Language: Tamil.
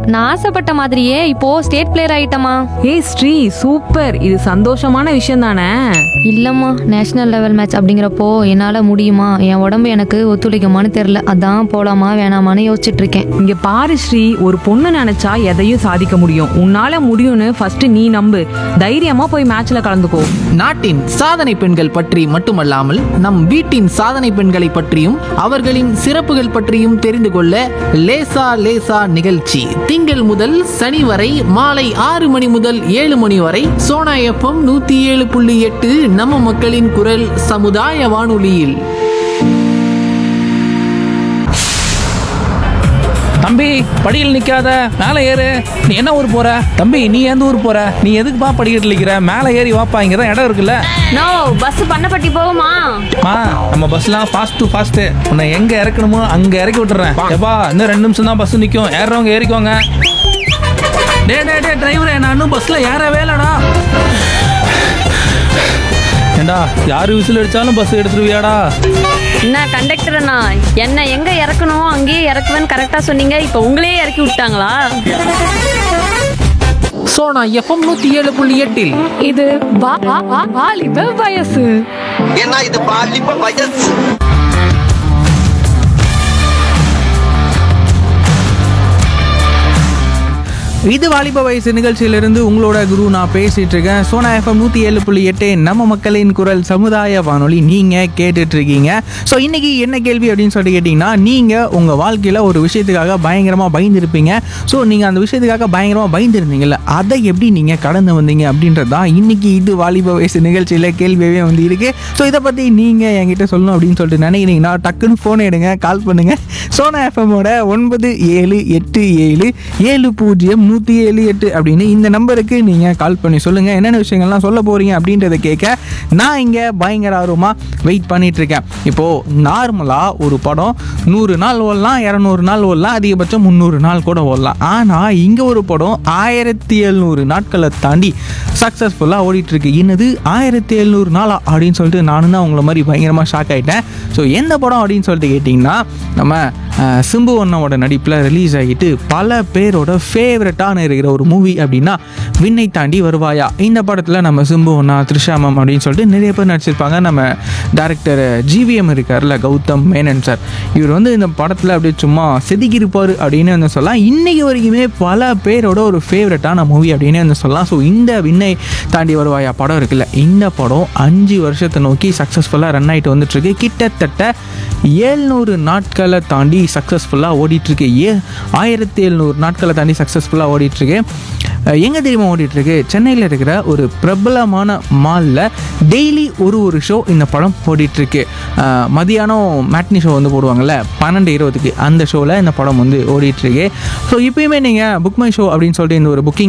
நான் ஆசைப்பட்ட மாதிரியே இப்போ ஸ்டேட் பிளேயர் ஆயிட்டமா ஏய் ஸ்ரீ சூப்பர் இது சந்தோஷமான விஷயம் தானே இல்லம்மா நேஷனல் லெவல் மேட்ச் அப்படிங்கிறப்போ என்னால முடியுமா என் உடம்பு எனக்கு ஒத்துழைக்குமான்னு தெரியல அதான் போலாமா வேணாமான்னு யோசிச்சுட்டு இருக்கேன் இங்க பாரு ஸ்ரீ ஒரு பொண்ணு நினைச்சா எதையும் சாதிக்க முடியும் உன்னால முடியும்னு ஃபர்ஸ்ட் நீ நம்பு தைரியமா போய் மேட்ச்ல கலந்துக்கோ நாட்டின் சாதனை பெண்கள் பற்றி மட்டுமல்லாமல் நம் வீட்டின் சாதனை பெண்களை பற்றியும் அவர்களின் சிறப்புகள் பற்றியும் தெரிந்து கொள்ள லேசா லேசா நிகழ்ச்சி திங்கள் முதல் சனி வரை மாலை ஆறு மணி முதல் ஏழு மணி வரை சோனா எஃப்எம் நூத்தி ஏழு புள்ளி எட்டு நம்ம மக்களின் குரல் சமுதாய வானொலியில் தம்பி படியில் நிக்காத மேலே ஏறு நீ என்ன ஊர் போற தம்பி நீ எந்த ஊர் போற நீ எதுக்குப்பா படிக்கட்டு நிக்கிற மேலே ஏறி வாப்பா இங்க தான் இடம் இருக்குல்ல நோ பஸ் பண்ணப்பட்டி போகுமா மா நம்ம பஸ்லாம் ஃபாஸ்ட் டு ஃபாஸ்ட் உன்னை எங்க இறக்கணுமோ அங்க இறக்கி விட்டுறேன் ஏப்பா இன்னும் ரெண்டு நிமிஷம் தான் பஸ் நிக்கும் ஏறுறவங்க ஏறிக்கோங்க டே டே டே டிரைவரே நான் இன்னும் பஸ்ல ஏறவே இல்லடா ஏண்டா யாரு விசில் அடிச்சாலும் பஸ் எடுத்துருவியாடா என்ன கண்டக்டர்ண்ணா என்ன எங்க இறக்கணும் அங்கேயே இறக்குவேன்னு கரெக்டா சொன்னீங்க இப்போ உங்களையே இறக்கி விட்டாங்களா சோனா எஃப்எம் நூத்தி ஏழு புள்ளி எட்டில் இது வாலிப வயசு ஏன்னா இது பாலிப்ப வயசு இது வாலிப வயசு நிகழ்ச்சியிலிருந்து உங்களோட குரு நான் பேசிட்டு இருக்கேன் சோனா எஃப்எம் நூற்றி ஏழு புள்ளி எட்டு நம்ம மக்களின் குரல் சமுதாய வானொலி நீங்கள் கேட்டுட்டு இருக்கீங்க ஸோ இன்னைக்கு என்ன கேள்வி அப்படின்னு சொல்லிட்டு கேட்டிங்கன்னா நீங்கள் உங்கள் வாழ்க்கையில் ஒரு விஷயத்துக்காக பயங்கரமாக பயந்துருப்பீங்க ஸோ நீங்கள் அந்த விஷயத்துக்காக பயங்கரமாக பயந்துருந்தீங்கல்ல அதை எப்படி நீங்கள் கடந்து வந்தீங்க அப்படின்றது தான் இன்னைக்கு இது வாலிப வயசு நிகழ்ச்சியில் கேள்வியாகவே வந்து இருக்கு ஸோ இதை பற்றி நீங்கள் என்கிட்ட சொல்லணும் அப்படின்னு சொல்லிட்டு நினைக்கிறீங்கன்னா டக்குன்னு ஃபோன் எடுங்க கால் பண்ணுங்கள் சோனா எஃப்எம்மோட ஒன்பது ஏழு எட்டு ஏழு ஏழு பூஜ்ஜியம் நூற்றி ஏழு எட்டு அப்படின்னு இந்த நம்பருக்கு நீங்கள் கால் பண்ணி சொல்லுங்கள் என்னென்ன விஷயங்கள்லாம் சொல்ல போகிறீங்க அப்படின்றத கேட்க நான் இங்கே பயங்கர ஆர்வமாக வெயிட் பண்ணிட்டு இருக்கேன் இப்போது நார்மலாக ஒரு படம் நூறு நாள் ஓடலாம் இரநூறு நாள் ஓடலாம் அதிகபட்சம் முந்நூறு நாள் கூட ஓடலாம் ஆனால் இங்கே ஒரு படம் ஆயிரத்தி எழுநூறு நாட்களை தாண்டி சக்ஸஸ்ஃபுல்லாக ஓடிட்டுருக்கு என்னது ஆயிரத்தி எழுநூறு நாளா அப்படின்னு சொல்லிட்டு நானும் தான் உங்களை மாதிரி பயங்கரமாக ஷாக் ஆகிட்டேன் ஸோ எந்த படம் அப்படின்னு சொல்லிட்டு கேட்டிங்கன்னா நம்ம அஹ், சிம்பு அண்ணாவோட நடிப்பில் ரிலீஸ் ஆகிட்டு பல பேரோட ஃபேவரட்டான இருக்கிற ஒரு மூவி அப்படின்னா விண்ணை தாண்டி வருவாயா இந்த படத்தில் நம்ம சிம்பு அண்ணா த்ரிஷா மேம் அப்படின்னு சொல்லிட்டு நிறைய பேர் நடிச்சிருப்பாங்க நம்ம டேரக்டர் ஜிவிஎம் இருக்கார்ல கௌதம் மேனன் சார் இவர் வந்து இந்த படத்தில் அப்படியே சும்மா செதுக்கியிருப்பார் அப்படின்னு வந்து சொல்லலாம் இன்னைக்கு வரைக்குமே பல பேரோட ஒரு ஃபேவரட்டான மூவி அப்படின்னு வந்து சொல்லலாம் ஸோ இந்த விண்ணை தாண்டி வருவாயா படம் இருக்குல்ல இந்த படம் அஞ்சு வருஷத்தை நோக்கி சக்ஸஸ்ஃபுல்லாக ரன் ஆகிட்டு வந்துட்டுருக்கு கிட்டத்தட்ட ஏழ்நூறு நாட்களை தாண்டி சக்ஸஸ்ஃபுல்லாக ஓடிட்டுருக்கு ஏ ஆயிரத்தி எழுநூறு நாட்களை தாண்டி சக்ஸஸ்ஃபுல்லாக ஓடிட்டுருக்கு எங்கே தெரியுமா ஓடிட்டுருக்கு சென்னையில் இருக்கிற ஒரு பிரபலமான மாலில் டெய்லி ஒரு ஒரு ஷோ இந்த படம் ஓடிட்டுருக்கு அஹ், மதியானம் மேட்னி ஷோ வந்து போடுவாங்கல்ல பன்னெண்டு இருபதுக்கு அந்த ஷோவில் இந்த படம் வந்து ஓடிட்டுருக்கு ஸோ இப்பயுமே நீங்கள் புக் மை ஷோ அப்படின்னு சொல்லிட்டு இந்த ஒரு புக்கிங்